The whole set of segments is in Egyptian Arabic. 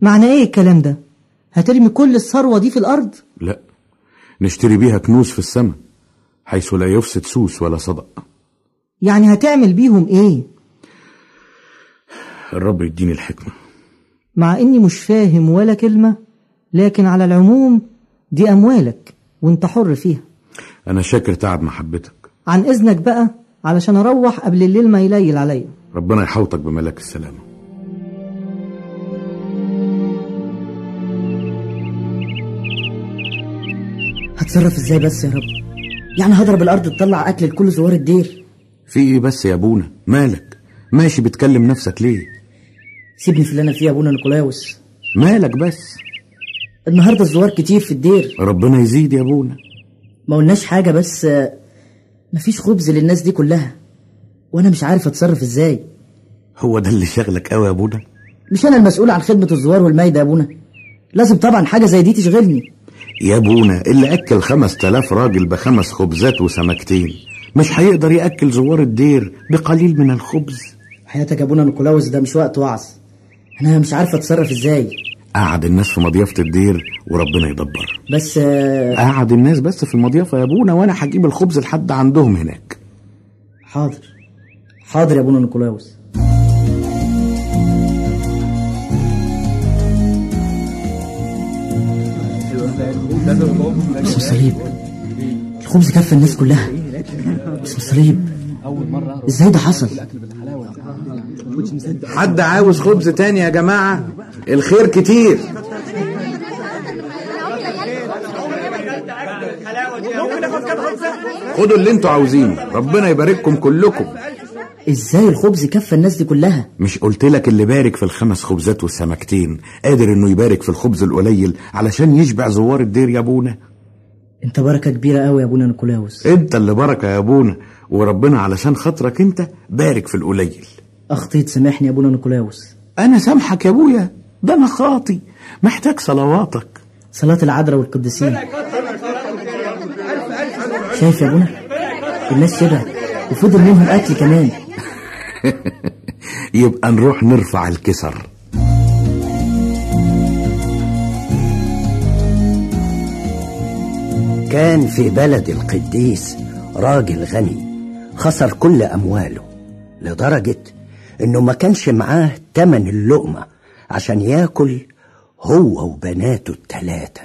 معنى ايه الكلام ده هترمي كل الثروة دي في الأرض لا نشتري بيها كنوز في السماء حيث لا يفسد سوس ولا صدق يعني هتعمل بيهم ايه الرب يديني الحكمة مع اني مش فاهم ولا كلمة لكن على العموم دي أموالك وانت حر فيها أنا شاكر تعب محبتك عن إذنك بقى علشان أروح قبل الليل ما يليل عليا ربنا يحوطك بملاك السلامة هتصرف ازاي بس يا رب يعني هضرب الارض تطلع اكل لكل زوار الدير في ايه بس يا ابونا مالك ماشي بتكلم نفسك ليه سيبني في اللي انا فيه يا ابونا نيكولاوس مالك بس النهارده الزوار كتير في الدير ربنا يزيد يا ابونا ما قلناش حاجه بس آه، مفيش خبز للناس دي كلها وانا مش عارف اتصرف ازاي هو ده اللي شغلك قوي يا ابونا مش انا المسؤول عن خدمه الزوار والمايده يا ابونا لازم طبعا حاجه زي دي تشغلني يا ابونا اللي اكل خمس تلاف راجل بخمس خبزات وسمكتين مش هيقدر ياكل زوار الدير بقليل من الخبز حياتك يا ابونا نيكولاوس ده مش وقت وعظ انا مش عارف اتصرف ازاي قعد الناس في مضيافة الدير وربنا يدبر بس آه، قعد الناس بس في المضيافة يا ابونا وانا هجيب الخبز لحد عندهم هناك حاضر حاضر يا ابونا نيكولاوس اسم الصليب الخبز كفى الناس كلها اسم الصليب ازاي ده حصل حد عاوز خبز تاني يا جماعة الخير كتير خدوا اللي انتوا عاوزينه ربنا يبارككم كلكم ازاي الخبز كفى الناس دي كلها مش قلت لك اللي بارك في الخمس خبزات والسمكتين قادر انه يبارك في الخبز القليل علشان يشبع زوار الدير يا ابونا انت بركه كبيره قوي يا ابونا نيكولاوس انت اللي بركة يا ابونا وربنا علشان خاطرك انت بارك في القليل اخطيت سامحني يا ابونا نيكولاوس انا سامحك يا ابويا ده انا خاطي محتاج صلواتك صلاة العذراء والقديسين شايف يا ابونا الناس شبعت وفضل منهم اكل كمان يبقى نروح نرفع الكسر كان في بلد القديس راجل غني خسر كل أمواله لدرجة إنه ما كانش معاه تمن اللقمة عشان ياكل هو وبناته التلاتة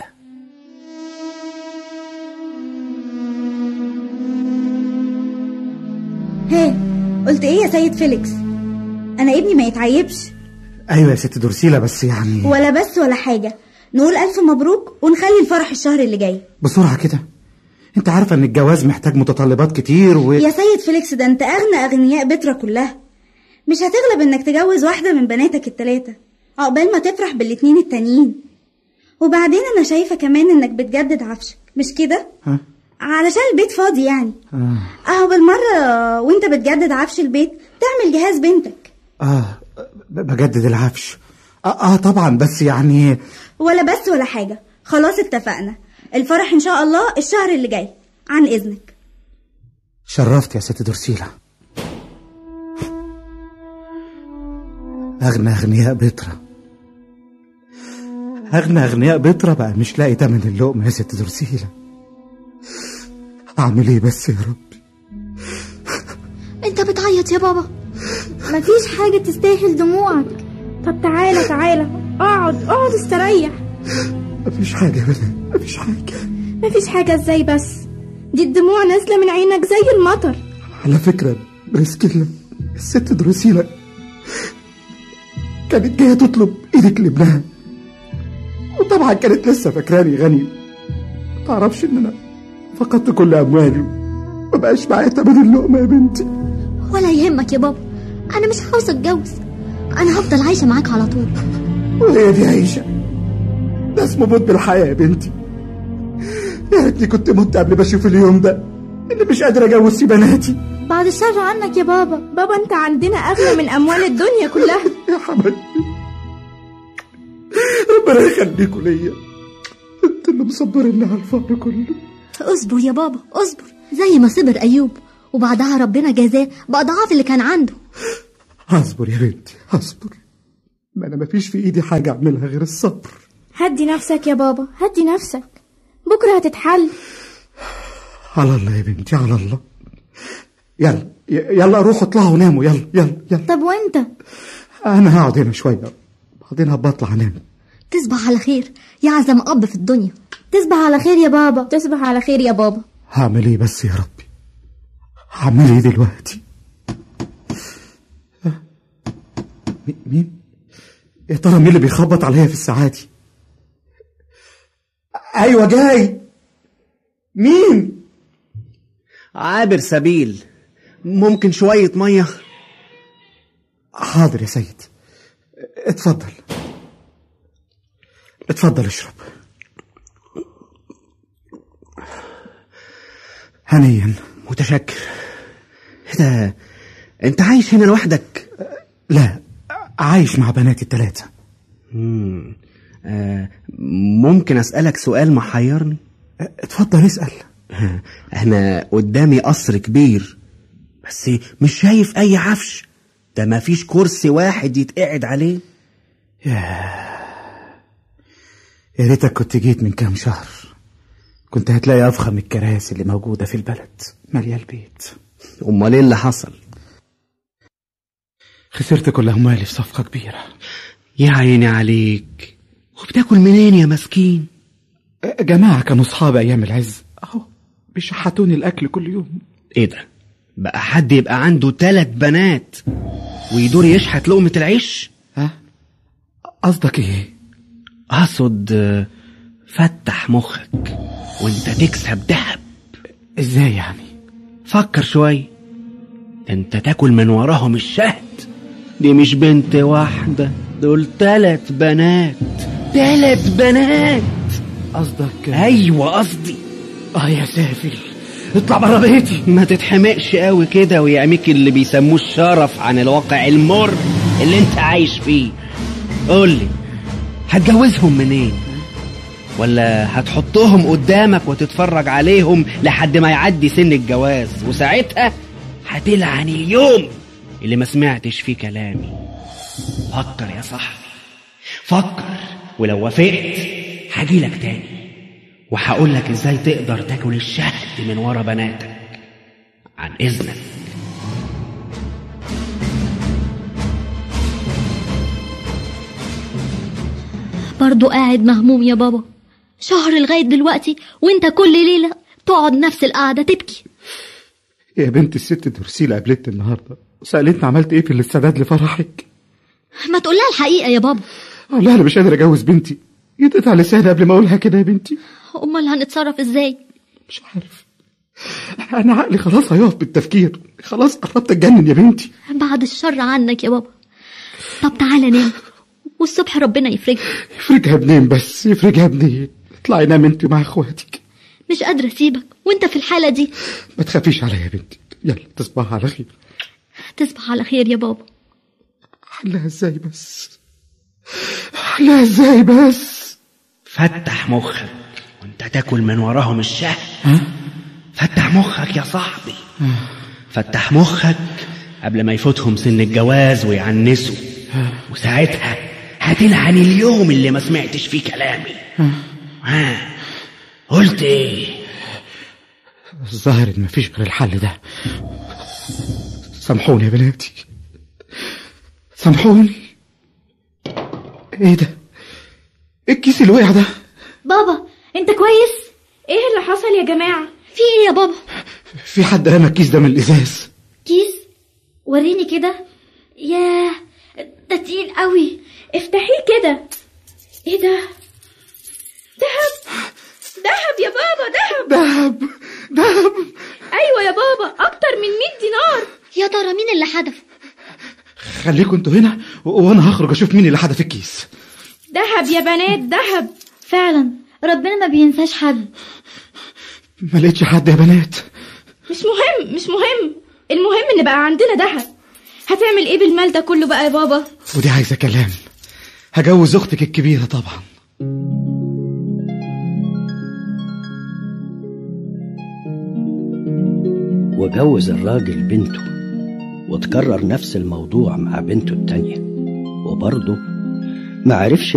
ها قلت ايه يا سيد فيليكس انا ابني ما يتعيبش ايوه يا ست درسيلة بس يعني ولا بس ولا حاجة نقول ألف مبروك ونخلي الفرح الشهر اللي جاي بسرعة كده انت عارفة ان الجواز محتاج متطلبات كتير و يا سيد فيليكس ده انت أغنى أغنياء بترا كلها مش هتغلب انك تجوز واحدة من بناتك التلاتة عقبال ما تفرح بالاتنين التانيين وبعدين انا شايفة كمان انك بتجدد عفشك مش كده ها؟ علشان البيت فاضي يعني آه. اهو بالمرة وانت بتجدد عفش البيت تعمل جهاز بنتك اه ب- بجدد العفش اه, آه طبعا بس يعني ولا بس ولا حاجة خلاص اتفقنا الفرح ان شاء الله الشهر اللي جاي عن اذنك شرفت يا ست درسيلة أغنى أغنياء بترا أغنى أغنياء بترا بقى مش لاقي تمن اللقمة يا ست درسيلة أعمل إيه بس يا رب انت بتعيط يا بابا مفيش حاجة تستاهل دموعك طب تعالى تعالى اقعد اقعد استريح مفيش حاجة ولا مفيش حاجة مفيش حاجة ازاي بس دي الدموع نازلة من عينك زي المطر على فكرة بريسكيلا الست درسيلة كانت جاية تطلب ايدك لابنها وطبعا كانت لسه فاكراني غني متعرفش ان انا فقدت كل اموالي مبقاش معايا تمن اللقمة يا بنتي ولا يهمك يا بابا انا مش عاوزة اتجوز انا هفضل عايشة معاك على طول وهي دي عيشة ده اسمه موت بالحياة يا بنتي يا ريتني كنت مت قبل ما اشوف اليوم ده اللي مش قادر اجوز فيه بناتي بعد الشر عنك يا بابا بابا انت عندنا اغلى من اموال الدنيا كلها يا حبيبي ربنا يخليكوا ليا انت اللي مصبرني على الفقر كله اصبر يا بابا اصبر زي ما صبر ايوب وبعدها ربنا جازاه باضعاف اللي كان عنده هصبر يا بنتي هصبر ما انا مفيش في ايدي حاجه اعملها غير الصبر هدي نفسك يا بابا هدي نفسك بكرة هتتحل على الله يا بنتي على الله يلا ي- يلا روحوا اطلعوا ناموا يلا يلا يلا طب وانت انا هقعد هنا شويه بعدين هبقى اطلع انام تصبح على خير يا أعظم أب في الدنيا تصبح على خير يا بابا تصبح على خير يا بابا هعمل ايه بس يا ربي هعمل ايه دلوقتي ها؟ مي- مين يا ترى مين اللي بيخبط عليا في الساعه دي ايوه جاي مين عابر سبيل ممكن شوية مية حاضر يا سيد اتفضل اتفضل اشرب هنيا متشكر ايه ده انت عايش هنا لوحدك لا عايش مع بناتي التلاتة مم. آه ممكن اسألك سؤال محيرني اتفضل اسأل انا قدامي قصر كبير بس مش شايف اي عفش ده مفيش كرسي واحد يتقعد عليه يا ريتك كنت جيت من كام شهر كنت هتلاقي أفخم الكراسي اللي موجودة في البلد مالية البيت امال ايه اللي حصل خسرت كل أموالي في صفقة كبيرة يا عيني عليك وبتاكل منين يا مسكين جماعة كانوا صحاب أيام العز أهو بيشحتوني الأكل كل يوم ايه ده بقى حد يبقى عنده تلات بنات ويدور يشحت لقمة العيش ها قصدك إيه؟ اقصد آه، فتح مخك وانت تكسب دهب إزاي يعني؟ فكر شوي ده انت تاكل من وراهم الشهد دي مش بنت واحدة دول تلات بنات تلات بنات قصدك ايوه قصدي آه يا سافل اطلع برا بيتي ما تتحمقش قوي كده ويعميك اللي بيسموه الشرف عن الواقع المر اللي انت عايش فيه قولي هتجوزهم منين ولا هتحطهم قدامك وتتفرج عليهم لحد ما يعدي سن الجواز وساعتها هتلعن اليوم اللي ما سمعتش فيه كلامي فكر يا صاحبي فكر ولو وافقت هجيلك تاني وهقول لك ازاي تقدر تاكل الشهد من ورا بناتك عن اذنك برضو قاعد مهموم يا بابا شهر لغاية دلوقتي وانت كل ليلة تقعد نفس القعدة تبكي يا بنت الست درسيلة قابلتني النهاردة سألتني عملت إيه في الاستعداد لفرحك ما تقولها الحقيقة يا بابا أقول لها أنا مش قادر أجوز بنتي يتقطع لساني قبل ما أقولها كده يا بنتي امال هنتصرف ازاي مش عارف أنا عقلي خلاص هيقف بالتفكير خلاص قربت أتجنن يا بنتي بعد الشر عنك يا بابا طب تعالى نام والصبح ربنا يفرجها يفرجها منين بس يفرجها منين اطلعي نام انت مع اخواتك مش قادرة اسيبك وانت في الحالة دي ما تخافيش عليا يا بنتي يلا تصبحي على خير تصبح على خير يا بابا حلها ازاي بس حلها ازاي بس فتح مخك وانت تاكل من وراهم الشهد فتح مخك يا صاحبي فتح مخك قبل ما يفوتهم سن الجواز ويعنسوا وساعتها هتلعن اليوم اللي ما سمعتش فيه كلامي ها قلت ايه الظاهر ان مفيش غير الحل ده سامحوني يا بناتي سامحوني ايه ده ايه الكيس اللي وقع ده بابا انت كويس ايه اللي حصل يا جماعة في ايه يا بابا في حد رمى الكيس ده من الازاز كيس وريني كده ياه ده تقيل قوي افتحيه كده ايه ده دهب دهب يا بابا دهب دهب دهب ايوه يا بابا اكتر من 100 دينار يا ترى مين اللي حدف خليكم انتوا هنا و- وانا هخرج اشوف مين اللي حدف الكيس دهب يا بنات دهب فعلا ربنا ما بينساش حد ما لقيتش حد يا بنات مش مهم مش مهم المهم ان بقى عندنا دهب هتعمل ايه بالمال ده كله بقى يا بابا ودي عايزه كلام هجوز اختك الكبيره طبعا وجوز الراجل بنته وتكرر نفس الموضوع مع بنته التانية وبرضه ما عرفش